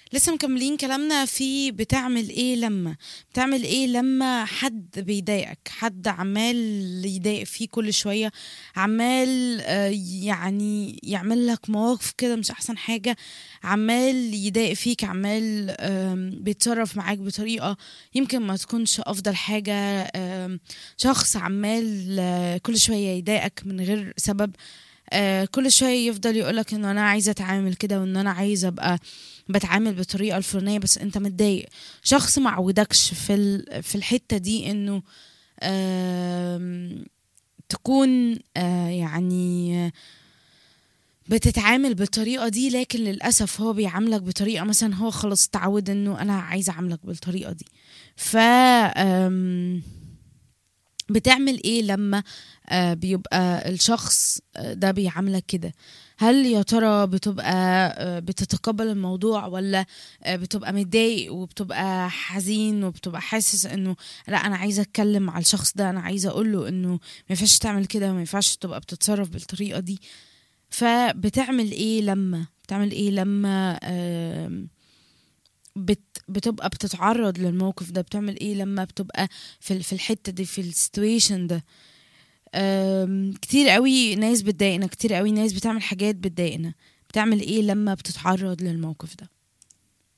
لسه مكملين كلامنا في بتعمل ايه لما بتعمل ايه لما حد بيضايقك حد عمال يضايق فيه كل شوية عمال آه، يعني يعمل لك مواقف كده مش احسن حاجة عمال يضايق فيك عمال آم، بيتصرف معاك بطريقة يمكن ما تكونش افضل حاجة آم، شخص عمال آه، كل شوية يضايقك من غير سبب آه، كل شوية يفضل يقولك انه انا عايزة اتعامل كده وان انا عايزة ابقى بتعامل بالطريقة الفلانية بس انت متضايق شخص ما عودكش في ال- في الحتة دي انه آم، تكون آه، يعني بتتعامل بالطريقة دي لكن للأسف هو بيعاملك بطريقة مثلا هو خلاص اتعود انه انا عايزة اعاملك بالطريقة دي ف آم، بتعمل ايه لما آه، بيبقى الشخص آه، ده بيعاملك كده هل يا ترى بتبقى آه، بتتقبل الموضوع ولا آه، بتبقى متضايق وبتبقى حزين وبتبقى حاسس انه لا انا عايزه اتكلم مع الشخص ده انا عايزه اقول له انه ما ينفعش تعمل كده وما ينفعش تبقى بتتصرف بالطريقه دي فبتعمل ايه لما بتعمل ايه لما آم، بت بتبقى بتتعرض للموقف ده بتعمل ايه لما بتبقى في ال- في الحته دي في السيتويشن ده أم، كتير قوي ناس بتضايقنا كتير قوي ناس بتعمل حاجات بتضايقنا بتعمل ايه لما بتتعرض للموقف ده